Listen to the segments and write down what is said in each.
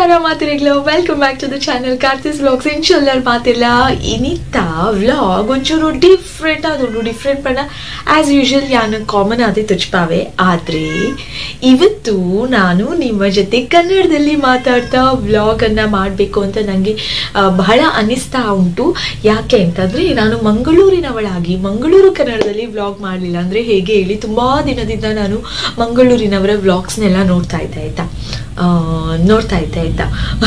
ನಮಸ್ಕಾರ ಮಾತಿರಿಗ್ಲ welcome back to the channel Karthi's vlogs ಇನ್ಶಲ್ಲರ್ ಮಾತಿಲ್ಲ ಇನ್ನಿತ್ತ ವ್ಲಾಗ್ ಒಂಚೂರು ಡಿಫ್ರೆಂಟ್ ಆದೊಂದು ಡಿಫ್ರೆಂಟ್ ಪಂಡ ಆಸ್ ಯೂಶುವಲ್ ಯಾನು ಕಾಮನ್ ಆದಿ ತುಚ್ಪಾವೆ ಆದ್ರೆ ಇವತ್ತು ನಾನು ನಿಮ್ಮ ಜೊತೆ ಕನ್ನಡದಲ್ಲಿ ಮಾತಾಡ್ತಾ ವ್ಲಾಗ್ ಅನ್ನ ಮಾಡಬೇಕು ಅಂತ ನನಗೆ ಬಹಳ ಅನಿಸ್ತಾ ಉಂಟು ಯಾಕೆ ಅಂತಂದ್ರೆ ನಾನು ಮಂಗಳೂರಿನವಳಾಗಿ ಮಂಗಳೂರು ಕನ್ನಡದಲ್ಲಿ ವ್ಲಾಗ್ ಮಾಡಲಿಲ್ಲ ಅಂದ್ರೆ ಹೇಗೆ ಹೇಳಿ ತುಂಬಾ ದಿನದಿಂದ ನಾನು ಮಂಗಳೂರಿನವರ ವ್ಲಾಗ್ಸ್ನೆಲ್ಲ ನೋಡ್ತಾ ಇದ್ದೆ ಆಯ್ತಾ ಆ, ನೋಡ್ತಾ ಇದ್ದೆ ಆಯ್ತಾ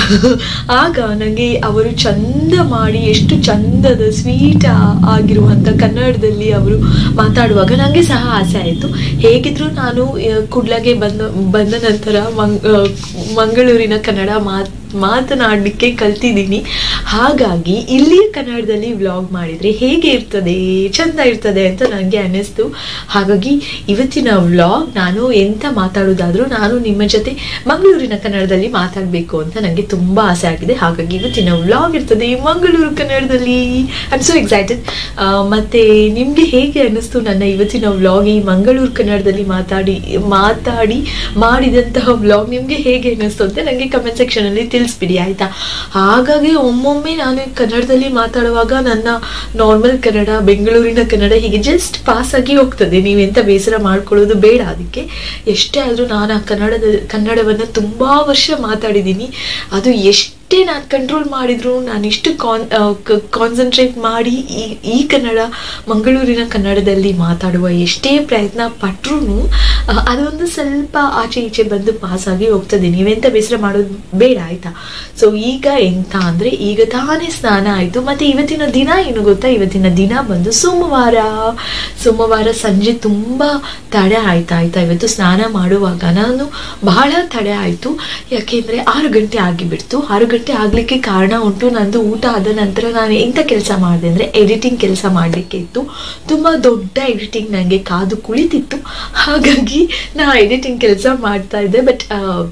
ಆಗ ನನಗೆ ಅವರು ಚಂದ ಮಾಡಿ ಎಷ್ಟು ಚಂದದ ಸ್ವೀಟ್ ಆಗಿರುವಂಥ ಕನ್ನಡದಲ್ಲಿ ಅವರು ಮಾತಾಡುವಾಗ ನನಗೆ ಸಹ ಆಸೆ ಆಯಿತು ಹೇಗಿದ್ರು ನಾನು ಆ, ಕುಡ್ಲಗೆ ಬಂದ ಬಂದ ನಂತರ ಮಂಗ್ ಆ, ಮಂಗಳೂರಿನ ಕನ್ನಡ ಮಾತ್ ಮಾತನಾಡಲಿಕ್ಕೆ ಕಲ್ತಿದ್ದೀನಿ ಹಾಗಾಗಿ ಇಲ್ಲಿಯ ಕನ್ನಡದಲ್ಲಿ ವ್ಲಾಗ್ ಮಾಡಿದರೆ ಹೇಗೆ ಇರ್ತದೆ ಚಂದ ಇರ್ತದೆ ಅಂತ ನನಗೆ ಅನ್ನಿಸ್ತು ಹಾಗಾಗಿ ಇವತ್ತಿನ ವ್ಲಾಗ್ ನಾನು ಎಂತ ಮಾತಾಡೋದಾದರೂ ನಾನು ನಿಮ್ಮ ಜೊತೆ ಮಂಗಳೂರಿನ ಕನ್ನಡದಲ್ಲಿ ಮಾತಾಡಬೇಕು ಅಂತ ನನಗೆ ತುಂಬ ಆಸೆ ಆಗಿದೆ ಹಾಗಾಗಿ ಇವತ್ತಿನ ವ್ಲಾಗ್ ಇರ್ತದೆ ಮಂಗಳೂರು ಕನ್ನಡದಲ್ಲಿ ಐ ಆಮ್ ಸೋ ಎಕ್ಸೈಟೆಡ್ ಮತ್ತು ನಿಮಗೆ ಹೇಗೆ ಅನ್ನಿಸ್ತು ನನ್ನ ಇವತ್ತಿನ ವ್ಲಾಗ್ ಈ ಮಂಗಳೂರು ಕನ್ನಡದಲ್ಲಿ ಮಾತಾಡಿ ಮಾತಾಡಿ ಮಾಡಿದಂತಹ ವ್ಲಾಗ್ ನಿಮಗೆ ಹೇಗೆ ಅನ್ನಿಸ್ತು ಅಂತ ನನಗೆ ಕಮೆಂಟ್ ಸೆಕ್ಷನಲ್ಲಿ ತಿಳಿಸ್ಬಿಡಿ ಆಯಿತಾ ಹಾಗಾಗಿ ಒಮ್ಮೊಮ್ಮೆ ನಾನು ಕನ್ನಡದಲ್ಲಿ ಮಾತಾಡುವಾಗ ನನ್ನ ನಾರ್ಮಲ್ ಕನ್ನಡ ಬೆಂಗಳೂರಿನ ಕನ್ನಡ ಹೀಗೆ ಜಸ್ಟ್ ಪಾಸ್ ಆಗಿ ಹೋಗ್ತದೆ ನೀವೆಂತ ಬೇಸರ ಮಾಡ್ಕೊಳ್ಳೋದು ಬೇಡ ಅದಕ್ಕೆ ಎಷ್ಟೇ ಆದರೂ ನಾನು ಆ ಕನ್ನಡದ ಕನ್ನಡವನ್ನು ತುಂಬ ವರ್ಷ ಮಾತಾಡಿದ್ದೀನಿ ಅದು ಎಷ್ಟು ಎಷ್ಟೇ ನಾನು ಕಂಟ್ರೋಲ್ ಮಾಡಿದ್ರು ನಾನು ಇಷ್ಟು ಕಾನ್ ಕಾನ್ಸಂಟ್ರೇಟ್ ಮಾಡಿ ಈ ಈ ಕನ್ನಡ ಮಂಗಳೂರಿನ ಕನ್ನಡದಲ್ಲಿ ಮಾತಾಡುವ ಎಷ್ಟೇ ಪ್ರಯತ್ನ ಪಟ್ಟರು ಅದೊಂದು ಸ್ವಲ್ಪ ಆಚೆ ಈಚೆ ಬಂದು ಪಾಸ್ ಆಗಿ ಹೋಗ್ತದೆ ನೀವೆಂತ ಬೇಸರ ಮಾಡೋದು ಬೇಡ ಆಯ್ತಾ ಸೊ ಈಗ ಎಂತ ಅಂದರೆ ಈಗ ತಾನೇ ಸ್ನಾನ ಆಯಿತು ಮತ್ತು ಇವತ್ತಿನ ದಿನ ಏನು ಗೊತ್ತಾ ಇವತ್ತಿನ ದಿನ ಬಂದು ಸೋಮವಾರ ಸೋಮವಾರ ಸಂಜೆ ತುಂಬ ತಡೆ ಆಯ್ತಾ ಆಯ್ತಾ ಇವತ್ತು ಸ್ನಾನ ಮಾಡುವಾಗ ನಾನು ಬಹಳ ತಡೆ ಆಯಿತು ಯಾಕೆಂದರೆ ಆರು ಗಂಟೆ ಆಗಿಬಿಡ್ತು ಆರು ಗಂಟೆ ಆಗಲಿಕ್ಕೆ ಕಾರಣ ಉಂಟು ನಂದು ಊಟ ಆದ ನಂತರ ನಾನು ಎಂಥ ಕೆಲಸ ಮಾಡಿದೆ ಅಂದರೆ ಎಡಿಟಿಂಗ್ ಕೆಲಸ ಮಾಡಲಿಕ್ಕೆ ಇತ್ತು ತುಂಬ ದೊಡ್ಡ ಎಡಿಟಿಂಗ್ ನನಗೆ ಕಾದು ಕುಳಿತಿತ್ತು ಹಾಗಾಗಿ ನಾ ಎಡಿಟಿಂಗ್ ಕೆಲಸ ಮಾಡ್ತಾ ಇದ್ದೆ ಬಟ್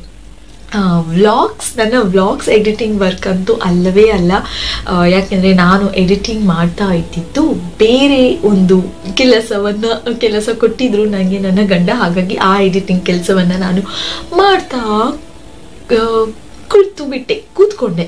ವ್ಲಾಗ್ಸ್ ನನ್ನ ವ್ಲಾಗ್ಸ್ ಎಡಿಟಿಂಗ್ ವರ್ಕ್ ಅಂತೂ ಅಲ್ಲವೇ ಅಲ್ಲ ಆ, ಯಾಕೆಂದರೆ ನಾನು ಎಡಿಟಿಂಗ್ ಮಾಡ್ತಾ ಇದ್ದಿದ್ದು ಬೇರೆ ಒಂದು ಕೆಲಸವನ್ನು ಕೆಲಸ ಕೊಟ್ಟಿದ್ರು ನನಗೆ ನನ್ನ ಗಂಡ ಹಾಗಾಗಿ ಆ ಎಡಿಟಿಂಗ್ ಕೆಲಸವನ್ನು ನಾನು ಮಾಡ್ತಾ ಆ, ಕುಳಿತು ಬಿಟ್ಟೆ ಕೂತ್ಕೊಂಡೆ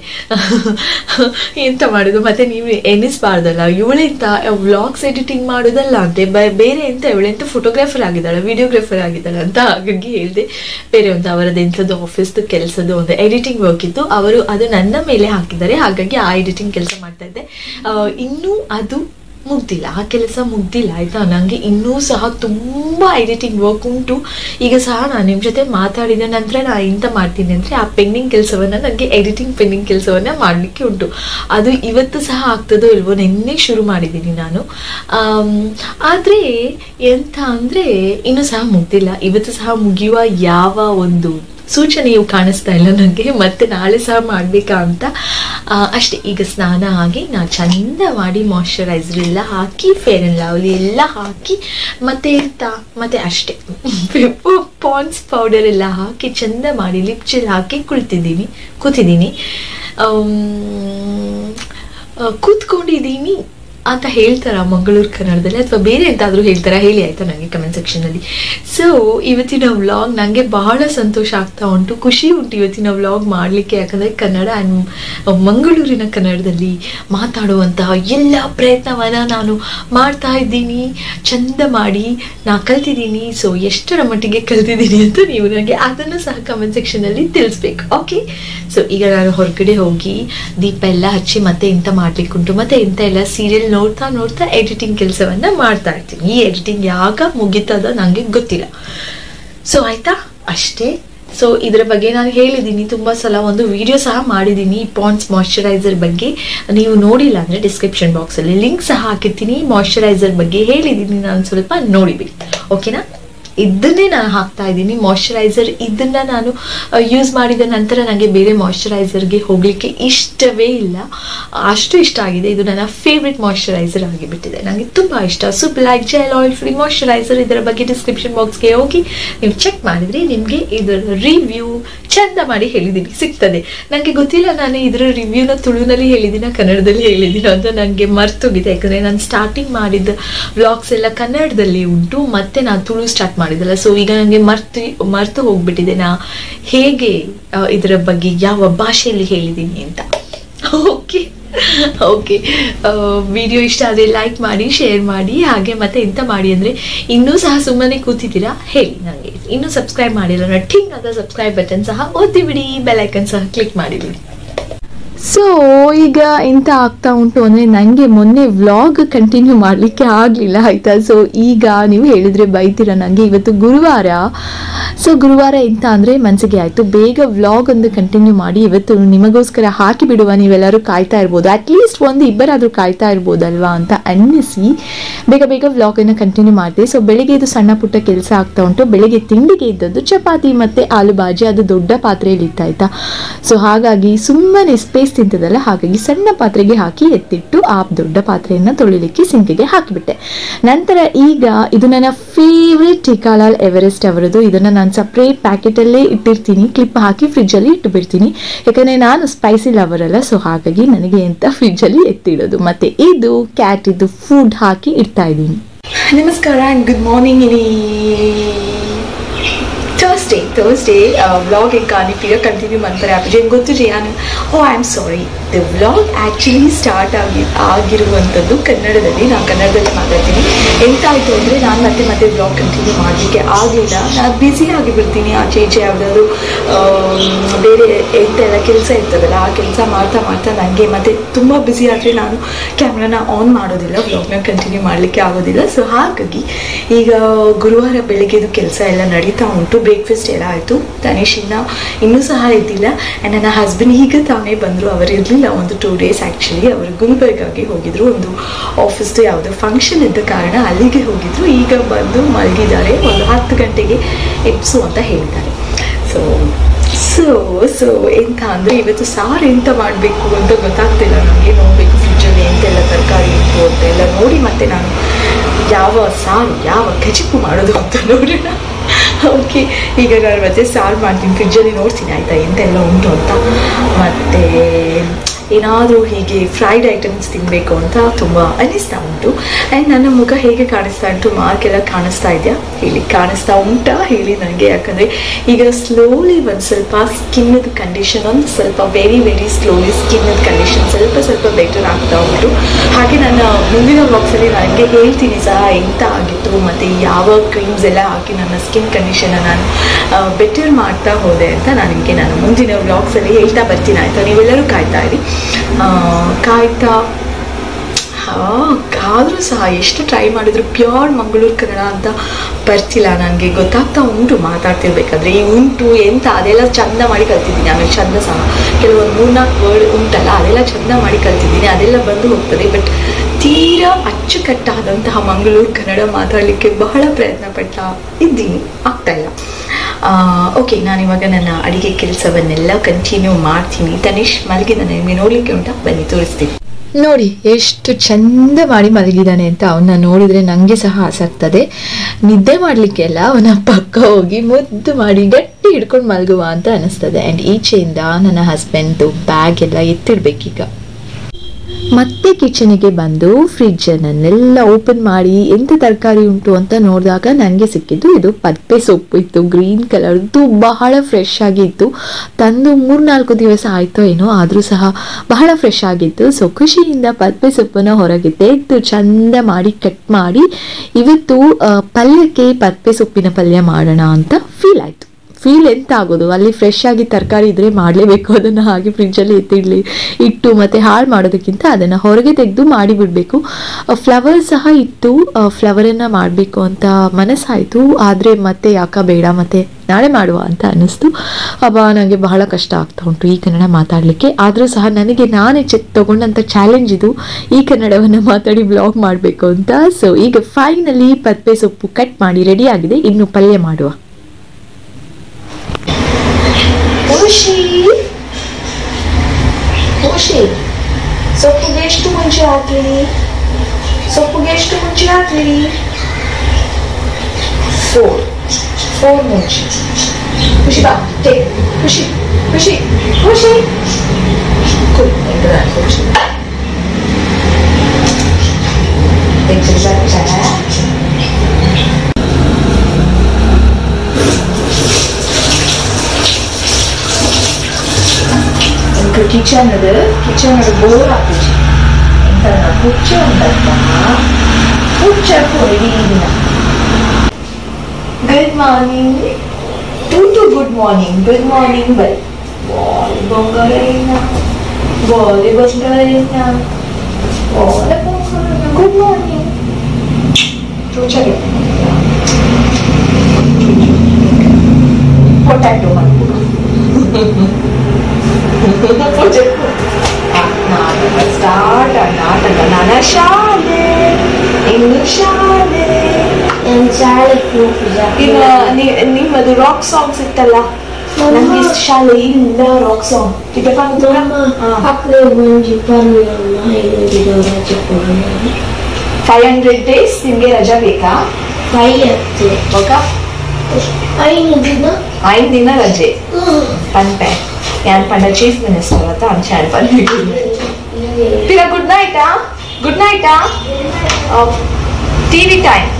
ಎಂತ ಮಾಡೋದು ಮತ್ತೆ ನೀವು ಎನಿಸ್ಬಾರ್ದಲ್ಲ ಇವಳೆಂತ ವ್ಲಾಗ್ಸ್ ಎಡಿಟಿಂಗ್ ಮಾಡೋದಲ್ಲ ಅಂತೆ ಬ- ಬೇರೆ ಎಂತ ಇವಳೆಂತ ಫೋಟೋಗ್ರಾಫರ್ ಆಗಿದ್ದಾಳೆ ವಿಡಿಯೋಗ್ರಾಫರ್ ಆಗಿದ್ದಾಳೆ ಅಂತ ಹಾಗಾಗಿ ಹೇಳಿದೆ ಬೇರೆ ಒಂದು ಅವರದ್ದು ಎಂಥದ್ದು ಆಫೀಸ್ದು ಕೆಲಸದ್ದು ಒಂದು ಎಡಿಟಿಂಗ್ ವರ್ಕ್ ಇತ್ತು ಅವರು ಅದು ನನ್ನ ಮೇಲೆ ಹಾಕಿದ್ದಾರೆ ಹಾಗಾಗಿ ಆ ಎಡಿಟಿಂಗ್ ಕೆಲಸ ಮಾಡ್ತಾ ಇದ್ದೆ ಆ, ಇನ್ನೂ ಅದು ಮುಗ್ದಿಲ್ಲ ಆ ಕೆಲಸ ಮುಗ್ದಿಲ್ಲ ಆಯ್ತಾ ನನಗೆ ಇನ್ನೂ ಸಹ ತುಂಬ ಎಡಿಟಿಂಗ್ ವರ್ಕ್ ಉಂಟು ಈಗ ಸಹ ನಾನು ನಿಮ್ಮ ಜೊತೆ ಮಾತಾಡಿದ ನಂತರ ನಾನು ಎಂತ ಮಾಡ್ತೀನಿ ಅಂದರೆ ಆ ಪೆಂಡಿಂಗ್ ಕೆಲಸವನ್ನು ನನಗೆ ಎಡಿಟಿಂಗ್ ಪೆಂಡಿಂಗ್ ಕೆಲಸವನ್ನು ಮಾಡಲಿಕ್ಕೆ ಉಂಟು ಅದು ಇವತ್ತು ಸಹ ಆಗ್ತದೋ ಇಲ್ವೋ ನಿನ್ನೆ ಶುರು ಮಾಡಿದ್ದೀನಿ ನಾನು ಆದರೆ ಎಂತ ಅಂದರೆ ಇನ್ನೂ ಸಹ ಮುಗ್ದಿಲ್ಲ ಇವತ್ತು ಸಹ ಮುಗಿಯುವ ಯಾವ ಒಂದು ಸೂಚನೆಯು ಕಾಣಿಸ್ತಾ ಇಲ್ಲ ನನಗೆ ಮತ್ತೆ ನಾಳೆ ಸಹ ಮಾಡಬೇಕಾ ಅಂತ ಆ, ಅಷ್ಟೇ ಈಗ ಸ್ನಾನ ಆಗಿ ನಾ ಚಂದ ಮಾಡಿ ಮಾಯ್ಶ್ಚರೈಸರ್ ಎಲ್ಲ ಹಾಕಿ ಫೇರ್ ಆ್ಯಂಡ್ ಲವ್ಲಿ ಎಲ್ಲ ಹಾಕಿ ಮತ್ತೆ ಎಂತ ಮತ್ತೆ ಅಷ್ಟೇ ಪಾನ್ಸ್ ಪೌಡರ್ ಎಲ್ಲ ಹಾಕಿ ಚಂದ ಮಾಡಿ ಲಿಪ್ ಜೆಲ್ ಹಾಕಿ ಕುಳಿತಿದ್ದೀನಿ ಕೂತಿದ್ದೀನಿ ಆಮ್, ಆ, ಕೂತ್ಕೊಂಡಿದ್ದೀನಿ ಅಂತ ಹೇಳ್ತಾರ ಮಂಗಳೂರು ಕನ್ನಡದಲ್ಲಿ ಅಥವಾ ಬೇರೆ ಎಂತಾದರೂ ಹೇಳ್ತಾರ ಹೇಳಿ ಆಯ್ತಾ ನನಗೆ ಕಮೆಂಟ್ ಸೆಕ್ಷನಲ್ಲಿ ಸೊ ಇವತ್ತಿನ ವ್ಲಾಗ್ ನನಗೆ ಬಹಳ ಸಂತೋಷ ಆಗ್ತಾ ಉಂಟು ಖುಷಿ ಉಂಟು ಇವತ್ತಿನ ವ್ಲಾಗ್ ಮಾಡಲಿಕ್ಕೆ ಯಾಕಂದರೆ ಕನ್ನಡ ಆ್ಯಂಡ್ ಮಂಗಳೂರಿನ ಕನ್ನಡದಲ್ಲಿ ಮಾತಾಡುವಂತಹ ಎಲ್ಲ ಪ್ರಯತ್ನವನ್ನು ನಾನು ಮಾಡ್ತಾ ಇದ್ದೀನಿ ಚಂದ ಮಾಡಿ ನಾ ಕಲ್ತಿದ್ದೀನಿ ಸೊ ಎಷ್ಟರ ಮಟ್ಟಿಗೆ ಕಲ್ತಿದ್ದೀನಿ ಅಂತ ನೀವು ನನಗೆ ಅದನ್ನು ಸಹ ಕಮೆಂಟ್ ಸೆಕ್ಷನಲ್ಲಿ ತಿಳಿಸ್ಬೇಕು ಓಕೆ ಸೊ ಈಗ ನಾನು ಹೊರಗಡೆ ಹೋಗಿ ದೀಪ ಎಲ್ಲ ಹಚ್ಚಿ ಮತ್ತೆ ಎಂತ ಮಾಡ್ಲಿಕ್ಕೆ ಉಂಟು ಮತ್ತೆ ಎಂತ ಎಲ್ಲ ಸೀರಿಯಲ್ ನೋಡ್ತಾ ನೋಡ್ತಾ ಎಡಿಟಿಂಗ್ ಕೆಲಸವನ್ನ ಮಾಡ್ತಾ ಇರ್ತೀನಿ ಈ ಎಡಿಟಿಂಗ್ ಯಾವಾಗ ಮುಗಿತದ ನನಗೆ ಗೊತ್ತಿಲ್ಲ ಸೊ ಆಯ್ತಾ ಅಷ್ಟೇ ಸೊ ಇದರ ಬಗ್ಗೆ ನಾನು ಹೇಳಿದ್ದೀನಿ ತುಂಬ ಸಲ ಒಂದು ವಿಡಿಯೋ ಸಹ ಮಾಡಿದ್ದೀನಿ ಪಾನ್ಸ್ ಮಾಯ್ಶ್ಚರೈಸರ್ ಬಗ್ಗೆ ನೀವು ನೋಡಿಲ್ಲ ಅಂದರೆ ಡಿಸ್ಕ್ರಿಪ್ಷನ್ ಬಾಕ್ಸಲ್ಲಿ ಲಿಂಕ್ ಸಹ ಹಾಕಿರ್ತೀನಿ ಮಾಯ್ಶ್ಚರೈಸರ್ ಬಗ್ಗೆ ಹೇಳಿದ್ದೀನಿ ನಾನು ಸ್ವಲ್ಪ ನೋಡಿಬಿಡಿ ಓಕೆನಾ ಇದನ್ನೇ ನಾನು ಹಾಕ್ತಾ ಇದ್ದೀನಿ ಮಾಯ್ಶ್ಚರೈಸರ್ ಇದನ್ನ ನಾನು ಯೂಸ್ ಮಾಡಿದ ನಂತರ ನನಗೆ ಬೇರೆ ಮಾಯ್ಶ್ಚರೈಸರ್ಗೆ ಹೋಗಲಿಕ್ಕೆ ಇಷ್ಟವೇ ಇಲ್ಲ ಅಷ್ಟು ಇಷ್ಟ ಆಗಿದೆ ಇದು ನನ್ನ ಫೇವ್ರೆಟ್ ಮಾಯ್ಶ್ಚರೈಸರ್ ಆಗಿಬಿಟ್ಟಿದೆ ನನಗೆ ತುಂಬ ಇಷ್ಟ soup like gel oil free moisturiser ಇದರ ಬಗ್ಗೆ ಡಿಸ್ಕ್ರಿಪ್ಷನ್ ಬಾಕ್ಸ್ಗೆ ಹೋಗಿ ನೀವು ಚೆಕ್ ಮಾಡಿದ್ರೆ ನಿಮಗೆ ಇದರ ರಿವ್ಯೂ ಚಂದ ಮಾಡಿ ಹೇಳಿದ್ದೀನಿ ಸಿಗ್ತದೆ ನನಗೆ ಗೊತ್ತಿಲ್ಲ ನಾನು ಇದರ ರಿವ್ಯೂನ ತುಳುನಲ್ಲಿ ಹೇಳಿದ್ದೀನ ಕನ್ನಡದಲ್ಲಿ ಹೇಳಿದ್ದೀನ ಅಂತ ನನಗೆ ಮರ್ತೋಗಿದೆ ಯಾಕಂದರೆ ನಾನು ಸ್ಟಾರ್ಟಿಂಗ್ ಮಾಡಿದ ವ್ಲಾಗ್ಸ್ ಎಲ್ಲ ಕನ್ನಡದಲ್ಲಿ ಉಂಟು ಮತ್ತೆ ನಾನು ತುಳು ಸ್ಟಾರ್ಟ್ ಮಾಡಿದಲ್ಲ ಸೊ ಈಗ ನನಗೆ ಮರ್ತು ಮರ್ತು ಹೋಗ್ಬಿಟ್ಟಿದೆ ನಾ ಹೇಗೆ ಆ, ಇದರ ಬಗ್ಗೆ ಯಾವ ಭಾಷೆಯಲ್ಲಿ ಹೇಳಿದ್ದೀನಿ ಅಂತ ಓಕೆ ಓಕೆ ವಿಡಿಯೋ ಇಷ್ಟ ಆದರೆ ಲೈಕ್ ಮಾಡಿ ಶೇರ್ ಮಾಡಿ ಹಾಗೆ ಮತ್ತೆ ಎಂತ ಮಾಡಿ ಅಂದರೆ ಇನ್ನೂ ಸಹ ಸುಮ್ಮನೆ ಕೂತಿದ್ದೀರಾ ಹೇಳಿ ನನಗೆ ಇನ್ನೂ ಸಬ್ಸ್ಕ್ರೈಬ್ ಮಾಡಿಲ್ಲ ಠಿಂಗ್ ಅಂತ ಸಬ್ಸ್ಕ್ರೈಬ್ ಬಟನ್ ಸಹ ಒತ್ತಿ ಬಿಡಿ ಬೆಲ್ ಐಕನ್ ಸಹ ಕ್ಲಿಕ್ ಮಾಡಿಬಿಡಿ ಸೊ ಈಗ ಎಂತ ಆಗ್ತಾ ಉಂಟು ಅಂದರೆ ನನಗೆ ಮೊನ್ನೆ ವ್ಲಾಗ್ ಕಂಟಿನ್ಯೂ ಮಾಡಲಿಕ್ಕೆ ಆಗಲಿಲ್ಲ ಆಯಿತಾ ಸೊ ಈಗ ನೀವು ಹೇಳಿದರೆ ಬೈತೀರ ನನಗೆ ಇವತ್ತು ಗುರುವಾರ ಸೊ ಗುರುವಾರ ಎಂತ ಅಂದರೆ ಮನಸ್ಸಿಗೆ ಆಯಿತು ಬೇಗ ವ್ಲಾಗ್ ಒಂದು ಕಂಟಿನ್ಯೂ ಮಾಡಿ ಇವತ್ತು ನಿಮಗೋಸ್ಕರ ಹಾಕಿ ಬಿಡುವ ನೀವೆಲ್ಲರೂ ಕಾಯ್ತಾ ಇರ್ಬೋದು ಅಟ್ಲೀಸ್ಟ್ ಒಂದು ಇಬ್ಬರಾದರೂ ಕಾಯ್ತಾ ಇರ್ಬೋದಲ್ವಾ ಅಂತ ಅನ್ನಿಸಿ ಬೇಗ ಬೇಗ ವ್ಲಾಗನ್ನು ಕಂಟಿನ್ಯೂ ಮಾಡಿದೆ ಸೊ ಬೆಳಿಗ್ಗೆ ಇದು ಸಣ್ಣ ಪುಟ್ಟ ಕೆಲಸ ಆಗ್ತಾ ಉಂಟು ಬೆಳಿಗ್ಗೆ ತಿಂಡಿಗೆ ಇದ್ದದ್ದು ಚಪಾತಿ ಮತ್ತು ಆಲೂ ಬಾಜಿ ಅದು ದೊಡ್ಡ ಪಾತ್ರೆಯಲ್ಲಿ ಇತ್ತು ಆಯಿತಾ ಸೊ ಹಾಗಾಗಿ ಸುಮ್ಮನೆ ಸ್ಪೇಸ್ ತಿಂತದಲ್ಲ ಹಾಗಾಗಿ ಸಣ್ಣ ಪಾತ್ರೆಗೆ ಹಾಕಿ ಎತ್ತಿಟ್ಟು ಆ ದೊಡ್ಡ ಪಾತ್ರೆಯನ್ನು ತೊಳಿಲಿಕ್ಕೆ ಸಿಂಕಿಗೆ ಹಾಕಿಬಿಟ್ಟೆ ನಂತರ ಈಗ ಇದು ನನ್ನ ಫೇವ್ರೆಟ್ ಟಿಕಾಲಾಲ್ ಎವರೆಸ್ಟ್ ಅವರದು ಇದನ್ನು ನಾನು ಸಪ್ರೇಟ್ ಪ್ಯಾಕೆಟಲ್ಲೇ ಇಟ್ಟಿರ್ತೀನಿ ಕ್ಲಿಪ್ ಹಾಕಿ ಫ್ರಿಜ್ಜಲ್ಲಿ ಇಟ್ಟು ಬಿಡ್ತೀನಿ ಯಾಕಂದರೆ ನಾನು ಸ್ಪೈಸಿ ಲವರ್ ಅಲ್ಲ ಸೊ ಹಾಗಾಗಿ ನನಗೆ ಅಂತ ಫ್ರಿಜ್ಜಲ್ಲಿ ಎತ್ತಿಡೋದು ಮತ್ತು ಇದು ಕ್ಯಾಟ್ ಇದು ಫುಡ್ ಹಾಕಿ ಇಡ್ತಾ ಇದ್ದೀನಿ ನಮಸ್ಕಾರ ಆ್ಯಂಡ್ ಗುಡ್ ಮಾರ್ನಿಂಗ್ ಇನಿ ಥರ್ಸ್ಡೇ ಥರ್ಸ್ಡೇ ವ್ಲಾಗ್ ఇంకా ಈಗ ಕಂಟಿನ್ಯೂ ಮಾಡ್ತಾರೆ ಅಪ್ಪ ಗೊತ್ತು ನಾನು oh I am sorry the vlog actually start ಆಗಿ ಆಗಿರುವಂಥದ್ದು ಕನ್ನಡದಲ್ಲಿ ನಾನು ಕನ್ನಡದಲ್ಲಿ ಮಾತಾಡ್ತೀನಿ ಎಂತಾಯಿತು ಅಂದರೆ ನಾನು ಮತ್ತೆ ಮತ್ತೆ ವ್ಲಾಗ್ ಕಂಟಿನ್ಯೂ ಮಾಡಲಿಕ್ಕೆ ಆಗಲಿಲ್ಲ ನಾನು ಬ್ಯುಸಿ ಆಗಿಬಿಡ್ತೀನಿ ಆಚೆ ಈಚೆ ಯಾವುದಾದ್ರು ಬೇರೆ ಎಂತೆಲ್ಲ ಕೆಲಸ ಇರ್ತದಲ್ಲ ಆ ಕೆಲಸ ಮಾಡ್ತಾ ಮಾಡ್ತಾ ನನಗೆ ಮತ್ತೆ ತುಂಬ ಬ್ಯುಸಿ ಆದರೆ ನಾನು ಕ್ಯಾಮ್ರಾನ ಆನ್ ಮಾಡೋದಿಲ್ಲ ವ್ಲಾಗ್ನ ಕಂಟಿನ್ಯೂ ಮಾಡಲಿಕ್ಕೆ ಆಗೋದಿಲ್ಲ ಸೊ ಹಾಗಾಗಿ ಈಗ ಗುರುವಾರ ಬೆಳಿಗ್ಗೆದು ಕೆಲಸ ಎಲ್ಲ ನಡೀತಾ ಉಂಟು ಬ್ರೇಕ್ಫಾಸ್ಟ್ ಎಲ್ಲ ಆಯಿತು ತನೇಶ್ ಇನ್ನ ಇನ್ನೂ ಸಹ ಇದ್ದಿಲ್ಲ ಆ್ಯಂಡ್ ನನ್ನ ಹಸ್ಬೆಂಡ್ ಈಗ ತಾನೇ ಬಂದರು ಅವರು ಇರಲಿಲ್ಲ ಒಂದು ಟೂ ಡೇಸ್ ಆ್ಯಕ್ಚುಲಿ ಅವರು ಗುಲ್ಬರ್ಗಾಗೆ ಹೋಗಿದ್ರು ಒಂದು ಆಫೀಸ್ದು ಯಾವುದೋ ಫಂಕ್ಷನ್ ಇದ್ದ ಕಾರಣ ಅಲ್ಲಿಗೆ ಹೋಗಿದ್ರು ಈಗ ಬಂದು ಮಲಗಿದ್ದಾರೆ ಒಂದು ಹತ್ತು ಗಂಟೆಗೆ ಎಪ್ಸು ಅಂತ ಹೇಳಿದ್ದಾರೆ ಸೊ ಸೊ ಸೊ ಎಂತ ಅಂದರೆ ಇವತ್ತು ಸಾರು ಎಂತ ಮಾಡಬೇಕು ಅಂತ ಗೊತ್ತಾಗ್ತಿಲ್ಲ ನನಗೆ ನೋಡಬೇಕು ಫ್ರಿಜ್ಜಲ್ಲಿ ಎಂತೆಲ್ಲ ತರಕಾರಿ ಇತ್ತು ಅಂತ ಎಲ್ಲ ನೋಡಿ ಮತ್ತೆ ನಾನು ಯಾವ ಸಾರು ಯಾವ ಕಚಿಪು ಮಾಡೋದು ಅಂತ ನೋಡೋಣ ಓಕೆ ಈಗ ನಾನು ಮತ್ತೆ ಸಾರು ಮಾಡ್ತೀನಿ ಫ್ರಿಜ್ಜಲ್ಲಿ ನೋಡ್ತೀನಿ ಆಯಿತಾ ಎಂತೆಲ್ಲ ಉಂಟು ಅಂತ ಮತ್ತು ಏನಾದರೂ ಹೀಗೆ ಫ್ರೈಡ್ ಐಟಮ್ಸ್ ತಿನ್ನಬೇಕು ಅಂತ ತುಂಬ ಅನ್ನಿಸ್ತಾ ಉಂಟು ಆ್ಯಂಡ್ ನನ್ನ ಮುಖ ಹೇಗೆ ಕಾಣಿಸ್ತಾ ಉಂಟು ಮಾರ್ಕ್ ಎಲ್ಲ ಕಾಣಿಸ್ತಾ ಇದೆಯಾ ಹೇಳಿ ಕಾಣಿಸ್ತಾ ಉಂಟಾ ಹೇಳಿ ನನಗೆ ಯಾಕಂದರೆ ಈಗ ಸ್ಲೋಲಿ ಒಂದು ಸ್ವಲ್ಪ ಸ್ಕಿನ್ನದ ಕಂಡೀಷನ್ ಒಂದು ಸ್ವಲ್ಪ ವೆರಿ ವೆರಿ ಸ್ಲೋಲಿ ಸ್ಕಿನ್ನದ ಕಂಡೀಷನ್ ಸ್ವಲ್ಪ ಸ್ವಲ್ಪ ಬೆಟರ್ ಆಗ್ತಾ ಉಂಟು ಹಾಗೆ ನನ್ನ ಮುಂದಿನ ಬಾಕ್ಸಲ್ಲಿ ನನಗೆ ಹೇಳ್ತೀನಿ ಸಹ ಎಂತ ಆಗಿತ್ತು ಮತ್ತು ಯಾವ ಕ್ರೀಮ್ಸ್ ಎಲ್ಲ ಹಾಕಿ ನನ್ನ ಸ್ಕಿನ್ ಕಂಡೀಷನ್ನ ನಾನು ಬೆಟರ್ ಮಾಡ್ತಾ ಹೋದೆ ಅಂತ ನಾನು ನಿಮಗೆ ನಾನು ಮುಂದಿನ ವ್ಲಾಗ್ಸಲ್ಲಿ ಹೇಳ್ತಾ ಬರ್ತೀನಿ ಆಯಿತಾ ನೀವೆಲ್ಲರೂ ಕಾಯ್ತಾ ಇರಿ ಆ, ಕಾಯ್ತಾ ಆದರೂ ಸಹ ಎಷ್ಟು ಟ್ರೈ ಮಾಡಿದ್ರು ಪ್ಯೂರ್ ಮಂಗಳೂರು ಕನ್ನಡ ಅಂತ ಬರ್ತಿಲ್ಲ ನನಗೆ ಗೊತ್ತಾಗ್ತಾ ಉಂಟು ಮಾತಾಡ್ತಿರ್ಬೇಕಾದ್ರೆ ಈ ಉಂಟು ಎಂತ ಅದೆಲ್ಲ ಚಂದ ಮಾಡಿ ಕಲ್ತಿದ್ದೀನಿ ಆಮೇಲೆ ಚಂದ ಸಹ ಕೆಲವೊಂದು ಮೂರ್ನಾಲ್ಕು ವರ್ಡ್ ಉಂಟಲ್ಲ ಅದೆಲ್ಲ ಚಂದ ಮಾಡಿ ಕಲ್ತಿದ್ದೀನಿ ಅದೆಲ್ಲ ಬಂದು ಹೋಗ್ತದೆ ಬಟ್ ತೀರಾ ಅಚ್ಚುಕಟ್ಟಾದಂತಹ ಮಂಗಳೂರು ಕನ್ನಡ ಮಾತಾಡಲಿಕ್ಕೆ ಬಹಳ ಪ್ರಯತ್ನ ಪಡ್ತಾ ಇದ್ದೀನಿ ಆಗ್ತಾ ಇಲ್ಲ ಓಕೆ ನಾನಿವಾಗ ನನ್ನ ಅಡಿಗೆ ಕೆಲಸವನ್ನೆಲ್ಲ ಕಂಟಿನ್ಯೂ ಮಾಡ್ತೀನಿ ತನಿಷ್ ಮಲಗಿದ್ದಾನೆ ನಿಮಗೆ ನೋಡಲಿಕ್ಕೆ ಉಂಟಾ ಬನ್ನಿ ತೋರಿಸ್ತೀನಿ ನೋಡಿ ಎಷ್ಟು ಚಂದ ಮಾಡಿ ಮಲಗಿದ್ದಾನೆ ಅಂತ ಅವನ್ನ ನೋಡಿದ್ರೆ ನನಗೆ ಸಹ ಆಸಕ್ತದೆ ನಿದ್ದೆ ಮಾಡಲಿಕ್ಕೆ ಅಲ್ಲ ಅವನ ಪಕ್ಕ ಹೋಗಿ ಮುದ್ದು ಮಾಡಿ ಗಟ್ಟಿ ಹಿಡ್ಕೊಂಡು ಮಲಗುವ ಅಂತ ಅನಿಸ್ತದೆ ಆ್ಯಂಡ್ ಈಚೆಯಿಂದ ನನ್ನ ಹಸ್ಬೆಂಡ್ದು ಬ್ಯಾಗ್ ಎಲ್ಲ ಎತ್ತಿಡ್ಬೇಕೀಗ ಮತ್ತೆ ಕಿಚನಿಗೆ ಬಂದು ಫ್ರಿಜ್ಜನ್ನೆಲ್ಲ ಓಪನ್ ಮಾಡಿ ಎಂತ ತರಕಾರಿ ಉಂಟು ಅಂತ ನೋಡಿದಾಗ ನನಗೆ ಸಿಕ್ಕಿದ್ದು ಇದು ಪದ್ಪೆ ಸೊಪ್ಪು ಇತ್ತು ಗ್ರೀನ್ ಕಲರ್ದು ಬಹಳ ಫ್ರೆಶ್ ಆಗಿತ್ತು ತಂದು ಮೂರ್ನಾಲ್ಕು ದಿವಸ ಆಯ್ತೋ ಏನೋ ಆದರೂ ಸಹ ಬಹಳ ಫ್ರೆಶ್ ಆಗಿತ್ತು ಸೊ ಖುಷಿಯಿಂದ ಪದ್ಪೆ ಸೊಪ್ಪನ್ನು ಹೊರಗೆ ತೆಗೆದು ಚಂದ ಮಾಡಿ ಕಟ್ ಮಾಡಿ ಇವತ್ತು ಆ, ಪಲ್ಯಕ್ಕೆ ಪದ್ಪೆ ಸೊಪ್ಪಿನ ಪಲ್ಯ ಮಾಡೋಣ ಅಂತ ಫೀಲ್ ಆಯಿತು ಫೀಲ್ ಎಂತ ಆಗೋದು ಅಲ್ಲಿ ಫ್ರೆಶ್ ಆಗಿ ತರಕಾರಿ ಇದ್ರೆ ಮಾಡಲೇಬೇಕು ಅದನ್ನು ಹಾಗೆ ಫ್ರಿಜ್ಜಲ್ಲಿ ಎತ್ತಿಡ್ಲಿ ಇಟ್ಟು ಮತ್ತೆ ಹಾಳು ಮಾಡೋದಕ್ಕಿಂತ ಅದನ್ನು ಹೊರಗೆ ತೆಗೆದು ಮಾಡಿ ಬಿಡಬೇಕು ಫ್ಲವರ್ ಸಹ ಇತ್ತು ಫ್ಲವರನ್ನು ಮಾಡಬೇಕು ಅಂತ ಮನಸ್ಸಾಯಿತು ಆದರೆ ಮತ್ತೆ ಯಾಕ ಬೇಡ ಮತ್ತೆ ನಾಳೆ ಮಾಡುವ ಅಂತ ಅನ್ನಿಸ್ತು ಅಬ್ಬ ನನಗೆ ಬಹಳ ಕಷ್ಟ ಆಗ್ತಾ ಉಂಟು ಈ ಕನ್ನಡ ಮಾತಾಡಲಿಕ್ಕೆ ಆದರೂ ಸಹ ನನಗೆ ನಾನೇ ಚೆ ತಗೊಂಡಂಥ ಚಾಲೆಂಜ್ ಇದು ಈ ಕನ್ನಡವನ್ನು ಮಾತಾಡಿ ಬ್ಲಾಗ್ ಮಾಡಬೇಕು ಅಂತ ಸೊ ಈಗ ಫೈನಲಿ ಪತ್ಪೆ ಸೊಪ್ಪು ಕಟ್ ಮಾಡಿ ರೆಡಿ ಆಗಿದೆ ಇನ್ನು ಪಲ್ಯ ಮಾಡುವ ಖುಷಿ ಖುಷಿ ಸೊಪ್ಪಿಗೆ ಎಷ್ಟು ಮುಂಚೆ ಹಾಕ್ಲಿ ಸೊಪ್ಪಿಗೆ ಎಷ್ಟು ಮುಂಚೆ ಹಾಕ್ಲಿ ಫೋರ್ ಫೋರ್ ಮುಂಚೆ ಖುಷಿ ಬಾ ಟೇಕ್ ಖುಷಿ ಖುಷಿ ಖುಷಿ ಕುಲ್ ಖುಷಿ ಮಕ್ಕಳು ಕಿಚನ್ ಅದು ಕಿಚನ್ ಅದು ಬೋರ್ ಹಾಕುಚಿ ಎಂತ ಪುಚ್ಚ ಉಂಟಪ್ಪ ಪುಚ್ಚ ಇಡೀ ದಿನ good morning to to good morning good morning ಬೈ ಬಾಲಿ ಬೊಂಗರೆನ ಬಾಲಿ ಬೊಂಗರೆನ ಬಾಲಿ ಬೊಂಗರೆನ ಗುಡ್ ಮಾರ್ನಿಂಗ್ ಚೂಚಗೆ ಪೊಟ್ಯಾಟೊ ಮಾಡ್ಬೋದು ನಾಟಕ ಸ್ಟಾರ್ಟ್ ನಾಟಕ ನನ್ನ ಶಾಲೆ ಇನ್ನು ಶಾಲೆ En kärlek Pooja. ಈಗ ನಿ- ನಿಮ್ಮದು ರಾಕ್ ಸಾಂಗ್ಸ್ ಇತ್ತಲ್ಲ ನಂಗೆ ಇಷ್ಟ ಶಾಲೆ ಇಲ್ಲ ರಾಕ್ ಸಾಂಗ್ ಈಗ Mamma, pappa ಮಂಜು ಪರ್ಮಿಯನ್ನ ಹೇಳಿದ್ರು ರಜೆ ಕೊಡೋಣ ಫೈವ್ ಹಂಡ್ರೆಡ್ ಡೇಸ್ ನಿಮ್ಗೆ ರಜಾ ಬೇಕಾ ಫೈಯತ್ತೆ ఒక ಐದು ದಿನ ఐదు ದಿನ ರಜೆ ಪನ್ಪೆ ಯಾನ್ ಪಂಡ ಚೀಫ್ ಮಿನಿಸ್ಟರ್ ಅಂತ ಅಂಚೆ ಅನ್ಪನ್ನಿ ಈಗ ಗುಡ್ ನೈಟಾ ಗುಡ್ ನೈಟಾ ಟಿವಿ ಟೈಮ್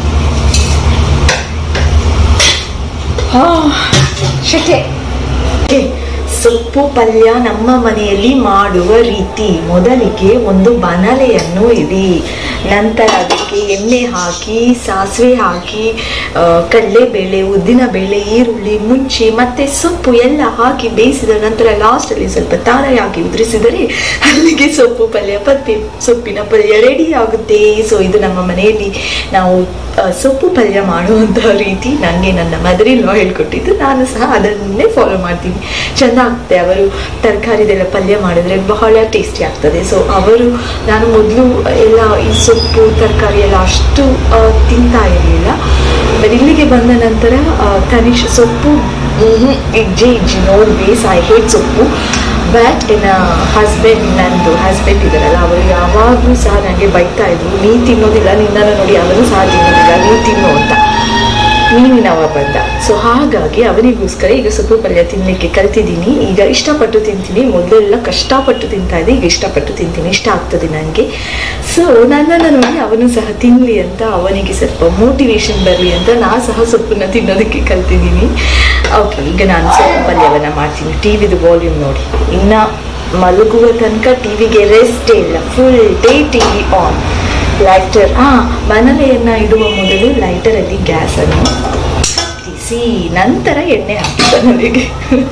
ಶಕೆ ಸೊಪ್ಪು ಪಲ್ಯ ನಮ್ಮ ಮನೆಯಲ್ಲಿ ಮಾಡುವ ರೀತಿ ಮೊದಲಿಗೆ ಒಂದು ಬನಲೆಯನ್ನು ಇಡಿ ನಂತರ ಅದಕ್ಕೆ ಎಣ್ಣೆ ಹಾಕಿ ಸಾಸಿವೆ ಹಾಕಿ ಆ, ಕಡಲೆಬೇಳೆ ಉದ್ದಿನಬೇಳೆ ಈರುಳ್ಳಿ ಮುಂಚೆ ಮತ್ತೆ ಸೊಪ್ಪು ಎಲ್ಲ ಹಾಕಿ ಬೇಯಿಸಿದ ನಂತರ ಲಾಸ್ಟಲ್ಲಿ ಸ್ವಲ್ಪ ತಾಳೆ ಹಾಕಿ ಉದುರಿಸಿದರೆ ಅಲ್ಲಿಗೆ ಸೊಪ್ಪು ಪಲ್ಯ ಪತ್ತಿ ಸೊಪ್ಪಿನ ಪಲ್ಯ ರೆಡಿ ಆಗುತ್ತೆ ಸೊ ಇದು ನಮ್ಮ ಮನೆಯಲ್ಲಿ ನಾವು ಆ, ಸೊಪ್ಪು ಪಲ್ಯ ಮಾಡುವಂತಹ ರೀತಿ ನನಗೆ ನನ್ನ ಮದರಿಲ್ವ ಹೇಳ್ಕೊಟ್ಟಿದ್ದು ನಾನು ಸಹ ಅದನ್ನೇ ಫಾಲೋ ಮಾಡ್ತೀನಿ ಚೆಂದ ಆಗ್ತದೆ ಅವರು ತರಕಾರಿದೆಲ್ಲ ಪಲ್ಯ ಮಾಡಿದ್ರೆ ಬಹಳ ಟೇಸ್ಟಿ ಆಗ್ತದೆ ಸೊ ಅವರು ನಾನು ಮೊದಲು ಎಲ್ಲ ಈ ಸೊಪ್ಪು ತರಕಾರಿ ಎಲ್ಲ ಅಷ್ಟು ಆ, ತಿಂತಾ ಇರಲಿಲ್ಲ ಬಟ್ ಇಲ್ಲಿಗೆ ಬಂದ ನಂತರ ಆ, ತನಿಷ್ ಸೊಪ್ಪು ಮ್ಹೂ, ಇಜ್ಜಿ ಇಜ್ಜಿ ನೋಡಿ ಬೇಸ್ ಐ ಹೇಟ್ ಸೊಪ್ಪು ಬಟ್ ಇನ್ನ ಹಸ್ಬೆಂಡ್ ನಂದು ಹಸ್ಬೆಂಡ್ ಇದ್ದಾರಲ್ಲ ಅವರು ಯಾವಾಗಲೂ ಸಹ ನನಗೆ ಬೈತಾ ಇದ್ರು ನೀ ತಿನ್ನೋದಿಲ್ಲ ನಿನ್ನನ್ನು ನೋಡಿ ಅವನು ಸಹ ತಿನ್ನೋದಿಲ್ಲ ನೀ ತಿನ್ನು ಅಂತ ಮೀನಿನವ ಬಂದ ಸೊ ಹಾಗಾಗಿ ಅವನಿಗೋಸ್ಕರ ಈಗ ಸೊಪ್ಪು ಪಲ್ಯ ತಿನ್ನಲಿಕ್ಕೆ ಕಲ್ತಿದ್ದೀನಿ ಈಗ ಇಷ್ಟಪಟ್ಟು ತಿಂತೀನಿ ಮೊದಲೆಲ್ಲ ಕಷ್ಟಪಟ್ಟು ತಿಂತಾ ಇದ್ದೆ ಈಗ ಇಷ್ಟಪಟ್ಟು ತಿಂತೀನಿ ಇಷ್ಟ ಆಗ್ತದೆ ನನಗೆ ಸೊ ನನ್ನನ್ನು ನೋಡಿ ಅವನು ಸಹ ತಿನ್ನಲಿ ಅಂತ ಅವನಿಗೆ ಸ್ವಲ್ಪ ಮೋಟಿವೇಶನ್ ಬರಲಿ ಅಂತ ನಾ ಸಹ ಸೊಪ್ಪನ್ನ ತಿನ್ನೋದಕ್ಕೆ ಕಲ್ತಿದ್ದೀನಿ ಓಕೆ ಈಗ ನಾನು ಸೊಪ್ಪು ಪಲ್ಯವನ್ನು ಮಾಡ್ತೀನಿ ಟಿ ವಿದು ವಾಲ್ಯೂಮ್ ನೋಡಿ ಇನ್ನು ಮಲಗುವ ತನಕ ಟಿ ವಿಗೆ ರೆಸ್ಟೇ ಇಲ್ಲ full day T V on lighter ಹಾ ಮನಲೆಯನ್ನ ಇಡುವ ಮೊದಲು ಲೈಟರಲ್ಲಿ ಗ್ಯಾಸನ್ನು ಹತ್ತಿಸಿ ನಂತರ ಎಣ್ಣೆ ಹಾಕಿ ಬನಲೆಗೆ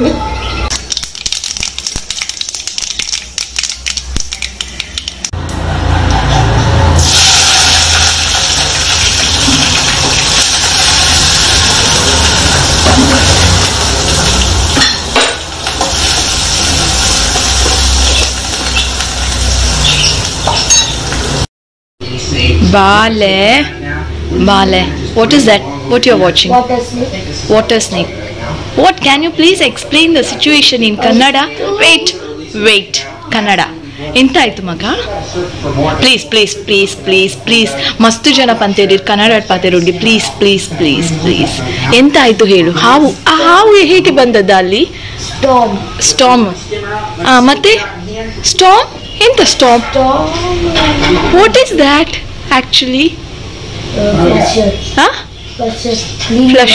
Bale. Bale. What is that? What you're watching? Water snake Water snake. What can you please explain the situation in Kannada? Wait, wait. Kannada. ಎಂತ ಆಯ್ತು ಮಗ please please please please please ಮಸ್ತು ಜನ ಪಂತೇರಿ ಕನ್ನಡ ಪಾತೆರುಂಡಿ ಪ್ಲೀಸ್ ಪ್ಲೀಸ್ ಪ್ಲೀಸ್ ಪ್ಲೀಸ್ ಎಂತ ಆಯ್ತು ಹೇಳು ಹಾವು ಆ ಹಾವು ಹೇಗೆ ಬಂದದ್ದ ಅಲ್ಲಿ ಟಾಮ್ ಸ್ಟಾಮ್ ಮತ್ತೆ ಸ್ಟಾಮ್ ಎಂತ ಸ್ಟಾಮ್ ಟಾಮ್ what is that actually flusher ಹಾ ಫ್ಲಶರ್ ಕ್ಲೀನ್ Flush.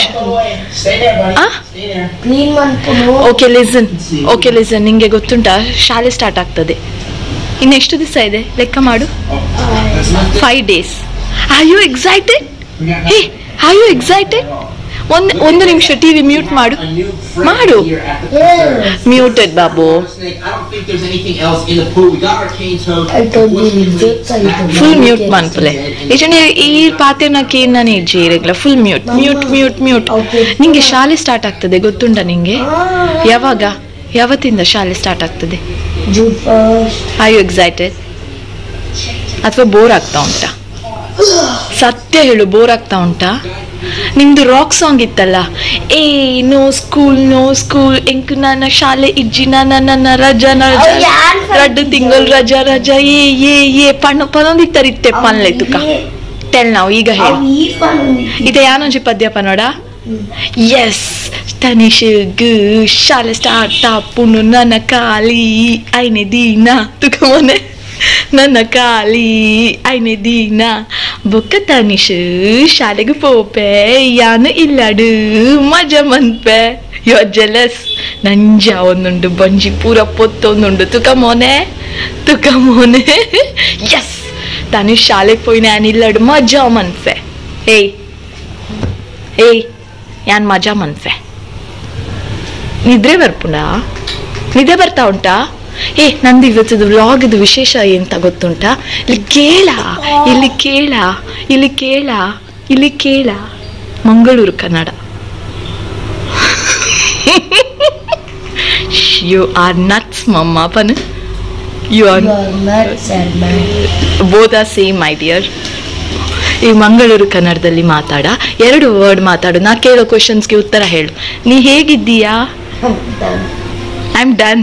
ಆ ಕ್ಲೀನ್ ಮಾಡ್ಕೊಂಡು ಓಕೆ ಲಿಸನ್ ಓಕೆ ಲಿಸನ್ ನಿಂಗೆ ಗೊತ್ತುಂಟಾ ಶಾಲೆ ಸ್ಟಾರ್ಟ್ ಆಗ್ತದೆ ಇನ್ನು ಎಷ್ಟು ದಿವಸ ಇದೆ ಲೆಕ್ಕ ಮಾಡು five days are you excited hey are you excited ಒಂದು ಒಂದು ನಿಮಿಷ ಟಿ ವಿ ಮ್ಯೂಟ್ ಮಾಡು ಮಾಡು ಮ್ಯೂಟೆಡ್ ಬಾಬು I don't think there's anything else in the pool. We got our canes hose. I told you it's excited. Full mute ಮನ್ಪಲೆ ಈಚನೆ ಈ ಪಾತೆನ ಕೇನಾನೆ ಇಜ್ಜಿ ಇರಲ್ಲ full mute mute mute mute ನಿಂಗೆ ಶಾಲೆ ಸ್ಟಾರ್ಟ್ ಆಗ್ತದೆ ಗೊತ್ತುಂಟ ನಿಂಗೆ ಯಾವಾಗ ಯಾವತ್ತಿಂದ ಶಾಲೆ ಸ್ಟಾರ್ಟ್ ಆಗ್ತದೆ June first are you excited ಅಥವಾ ಬೋರ್ ಆಗ್ತಾ ಉಂಟಾ ಸತ್ಯ ಹೇಳು ಬೋರ್ ಆಗ್ತಾ ಉಂಟಾ ನಿಮ್ದು ರಾಕ್ ಸಾಂಗ್ ಇತ್ತಲ್ಲ ಏ ನೋ ಸ್ಕೂಲ್ ನೋ ಸ್ಕೂಲ್ ಎಂಕ್ ನನ್ನ ಶಾಲೆ ಇಜ್ಜಿನ ನನ್ನ ರಜಾ ರಜಾ ಅವ್ ಯಾರ್ ರಡ್ಡು ತಿಂಗಳು ರಜಾ ರಜಾ ಏ ಏ ಏ ಪಣ್ಣ ಪನೊಂದಿತ್ತರಿತ್ತೆ ಪನ್ಲೆ ತುಕ ಟೆಲ್ ನಾವು ಈಗ ಹೇಳು ಅವ್ ಈ ಪನ್ನುಂದಿ ಇದೆ ಯಾನೊಂಜಿ ಪದ್ಯ ಪನೋಡ ಎಸ್ ತನಿಷಗ್ ಶಾಲೆ ಸ್ಟಾರ್ಟ್ ಆಪುನು ನನ್ನ ಕಾಲಿ ಐನೆ ದೀನ ತುಕ ಮೊನೆ ನನ್ನ ಕಾಲಿ ಐನೆ ದೀನ ಬೊಕ್ಕ ತನಿಷ್ ಶಾಲೆಗೆ ಪೋಪೆ ಯಾನು ಇಲ್ಲಾಡು ಮಜಾ ಮನ್ಪೆ ಯೋ ಜಲಸ್ ನಂಜ ಒಂದುಂಡು ಬಂಜಿ ಪೂರ ಪೊತ್ತೊಂದುಂಡು ತುಕ ಮೋನೆ ತುಕ ಮೋನೆ ಎಸ್ ತನಿಷ್ ಶಾಲೆಗೆ ಪೋಯ್ನ ಯಾನ್ ಇಲ್ಲಾಡು ಮಜಾ ಮನ್ಪೆ ಏಯ್ ಏಯ್ ಯಾನ್ ಮಜಾ ಮನ್ಪೆ ನಿದ್ರೆ ಬರ್ಪುಂಡ ನಿದ್ದೆ ಬರ್ತಾ ಉಂಟಾ ಏ ನಂದು ಇವತ್ತದು ವ್ಲಾಗ್ದು ವಿಶೇಷ ಎಂತ ಗೊತ್ತುಂಟಾ ಇಲ್ಲಿ ಕೇಳ ಇಲ್ಲಿ ಕೇಳ ಇಲ್ಲಿ ಕೇಳ ಇಲ್ಲಿ ಕೇಳ Mangaluru Kannada you are nuts ಮಮ್ಮ ಪನ್ you are You are nuts and mad. Both are same I dear ಈ ಮಂಗಳೂರು ಕನ್ನಡದಲ್ಲಿ ಮಾತಾಡ ಎರಡು ವರ್ಡ್ ಮಾತಾಡು ನಾ ಕೇಳೋ ಕ್ವಶನ್ಸ್ಗೆ ಉತ್ತರ ಹೇಳು ನೀ ಹೇಗಿದ್ದೀಯಾ Done. I am done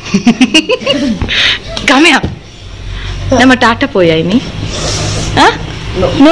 Kamya ನಮ್ಮ ಟಾಟಾ ಪೋಯಾಯ್ನಿ ನೋ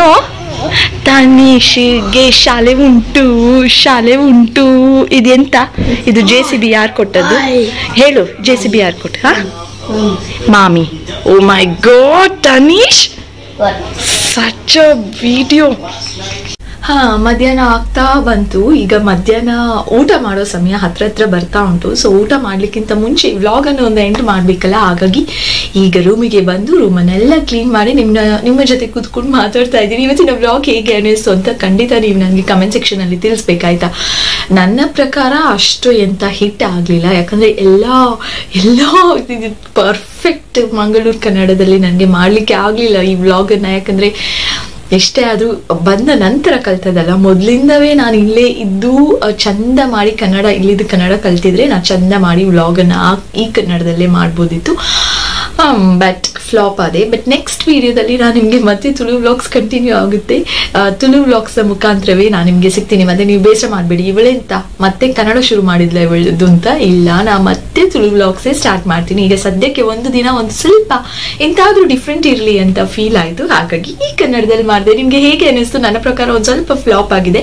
ತನೀಶ್ಗೆ ಶಾಲೆ ಉಂಟು ಶಾಲೆ ಉಂಟು ಇದೆಂತ ಇದು ಜೆ ಸಿ ಬಿ ಯಾರು ಕೊಟ್ಟದ್ದು ಹೇಳು ಜೆ ಸಿ ಬಿ ಯಾರು ಕೊಟ್ಟು ಹಾ ಮಾಮಿ oh my god Tanish What? Such a video ಹಾ ಮಧ್ಯಾಹ್ನ ಆಗ್ತಾ ಬಂತು ಈಗ ಮಧ್ಯಾಹ್ನ ಊಟ ಮಾಡೋ ಸಮಯ ಹತ್ರ ಹತ್ರ ಬರ್ತಾ ಉಂಟು ಸೊ ಊಟ ಮಾಡ್ಲಿಕ್ಕಿಂತ ಮುಂಚೆ ವ್ಲಾಗ್ ಅನ್ನು ಒಂದು ಎಂಟು ಮಾಡ್ಬೇಕಲ್ಲ ಹಾಗಾಗಿ ಈಗ ರೂಮಿಗೆ ಬಂದು ರೂಮನ್ನೆಲ್ಲ ಕ್ಲೀನ್ ಮಾಡಿ ನಿಮ್ಮ ನಿಮ್ಮ ಜೊತೆ ಕೂತ್ಕೊಂಡು ಮಾತಾಡ್ತಾ ಇದ್ದೀನಿ ಇವತ್ತಿನ ವ್ಲಾಗ್ ಹೇಗೆ ಅನ್ನಿಸ್ತು ಅಂತ ಖಂಡಿತ ನೀವು ನನಗೆ ಕಮೆಂಟ್ ಸೆಕ್ಷನ್ ಅಲ್ಲಿ ತಿಳಿಸ್ಬೇಕಾಯ್ತಾ ನನ್ನ ಪ್ರಕಾರ ಅಷ್ಟು ಎಂತ ಹಿಟ್ ಆಗಲಿಲ್ಲ ಯಾಕಂದ್ರೆ ಎಲ್ಲ ಎಲ್ಲ ಪರ್ಫೆಕ್ಟ್ ಮಂಗಳೂರು ಕನ್ನಡದಲ್ಲಿ ನನಗೆ ಮಾಡಲಿಕ್ಕೆ ಆಗಲಿಲ್ಲ ಈ ವ್ಲಾಗನ್ನು ಯಾಕಂದ್ರೆ ಎಷ್ಟೇ ಆದ್ರೂ ಬಂದ ನಂತರ ಕಲ್ತದಲ್ಲ ಮೊದಲಿಂದವೇ ನಾನು ಇಲ್ಲೇ ಇದ್ದು ಅಹ್, ಚಂದ ಮಾಡಿ ಕನ್ನಡ ಇಲ್ಲಿದ್ದು ಕನ್ನಡ ಕಲ್ತಿದ್ರೆ ನಾನು ಚಂದ ಮಾಡಿ ವ್ಲಾಗನ್ನು ಈ ಕನ್ನಡದಲ್ಲೇ ಮಾಡ್ಬೋದಿತ್ತು ಬಟ್ ಫ್ಲಾಪ್ ಆದೆ ಬಟ್ ನೆಕ್ಸ್ಟ್ ವಿಡಿಯೋದಲ್ಲಿ ನಾನು ನಿಮಗೆ ಮತ್ತೆ ತುಳು ವ್ಲಾಗ್ಸ್ ಕಂಟಿನ್ಯೂ ಆಗುತ್ತೆ ಆ, ತುಳು ವ್ಲಾಗ್ಸ್ ಮುಖಾಂತರವೇ ನಾನು ನಿಮಗೆ ಸಿಗ್ತೀನಿ ಮತ್ತೆ ನೀವು ಬೇಸರ ಮಾಡಬೇಡಿ ಇವಳೆಂತ ಮತ್ತೆ ಕನ್ನಡ ಶುರು ಮಾಡಿದ್ಲ ಇವಳದ್ದು ಅಂತ ಇಲ್ಲ ನಾ ಮತ್ತೆ ತುಳು ವ್ಲಾಗ್ಸೇ ಸ್ಟಾರ್ಟ್ ಮಾಡ್ತೀನಿ ಈಗ ಸದ್ಯಕ್ಕೆ ಒಂದು ದಿನ ಒಂದು ಸ್ವಲ್ಪ ಎಂತಾದ್ರೂ ಡಿಫ್ರೆಂಟ್ ಇರಲಿ ಅಂತ ಫೀಲ್ ಆಯಿತು ಹಾಗಾಗಿ ಈ ಕನ್ನಡದಲ್ಲಿ ಮಾಡಿದೆ ನಿಮಗೆ ಹೇಗೆ ಅನಿಸ್ತು ನನ್ನ ಪ್ರಕಾರ ಒಂದು ಸ್ವಲ್ಪ ಫ್ಲಾಪ್ ಆಗಿದೆ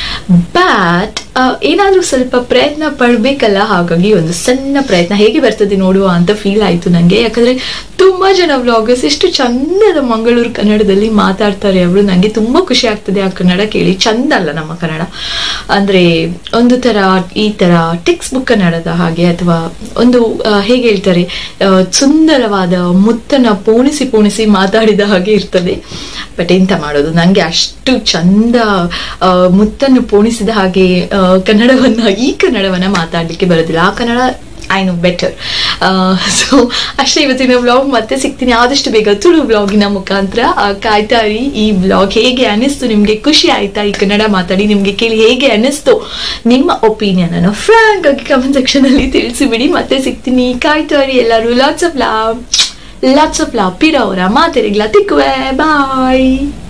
ಬಟ್ ಏನಾದರೂ ಸ್ವಲ್ಪ ಪ್ರಯತ್ನ ಪಡಬೇಕಲ್ಲ ಹಾಗಾಗಿ ಒಂದು ಸಣ್ಣ ಪ್ರಯತ್ನ ಹೇಗೆ ಬರ್ತದೆ ನೋಡುವ ಅಂತ ಫೀಲ್ ಆಯಿತು ನನಗೆ ಯಾಕಂದರೆ ತುಂಬ ಜನ ವ್ಲಾಗರ್ಸ್ ಎಷ್ಟು ಚಂದದ ಮಂಗಳೂರು ಕನ್ನಡದಲ್ಲಿ ಮಾತಾಡ್ತಾರೆ ಅವರು ನನಗೆ ತುಂಬ ಖುಷಿ ಆಗ್ತದೆ ಆ ಕನ್ನಡ ಕೇಳಿ ಚಂದ ಅಲ್ಲ ನಮ್ಮ ಕನ್ನಡ ಅಂದರೆ ಒಂದು ಥರ ಈ ಥರ ಟೆಕ್ಸ್ಟ್ ಬುಕ್ ಕನ್ನಡದ ಹಾಗೆ ಅಥವಾ ಒಂದು ಆ, ಹೇಗೆ ಹೇಳ್ತಾರೆ ಆ, ಸುಂದರವಾದ ಮುತ್ತನ್ನ ಪೋಣಿಸಿ ಪೋಣಿಸಿ ಮಾತಾಡಿದ ಹಾಗೆ ಇರ್ತದೆ ಬಟ್ ಎಂತ ಮಾಡೋದು ನನಗೆ ಅಷ್ಟು ಚಂದ ಆ, ಮುತ್ತನ್ನು ಪೋಣಿಸಿದ ಹಾಗೆ ಆ, ಕನ್ನಡವನ್ನ ಈ ಕನ್ನಡವನ್ನ ಮಾತಾಡಲಿಕ್ಕೆ ಬರೋದಿಲ್ಲ ಆ Kannada I know better so ಅಷ್ಟೇ ಇವತ್ತಿನ ವ್ಲಾಗ್ ಮತ್ತೆ ಸಿಗ್ತೀನಿ ಆದಷ್ಟು ಬೇಗ ತುಳು ವ್ಲಾಗಿನ ಮುಖಾಂತರ ಆ, ಕಾಯ್ತಾ ಇರಿ ಈ ವ್ಲಾಗ್ ಹೇಗೆ ಅನಿಸ್ತು ನಿಮಗೆ ಖುಷಿ ಆಯ್ತಾ ಈ ಕನ್ನಡ ಮಾತಾಡಿ ನಿಮಗೆ ಕೇಳಿ ಹೇಗೆ ಅನಿಸ್ತು ನಿಮ್ಮ ಒಪಿನಿಯನ್ ಅನ್ನು ಫ್ರಾಂಕ್ ಆಗಿ ಕಮೆಂಟ್ ಸೆಕ್ಷನ್ ಅಲ್ಲಿ ತಿಳಿಸಿಬಿಡಿ ಮತ್ತೆ ಸಿಗ್ತೀನಿ ಕಾಯ್ತಾ ಇರಿ ಎಲ್ಲರೂ lots of love lots of love ಪಿರೋರ ಮಾತೆರಿಗ್ಲ ತಿಕ್ಕುವೆ ಬಾಯ್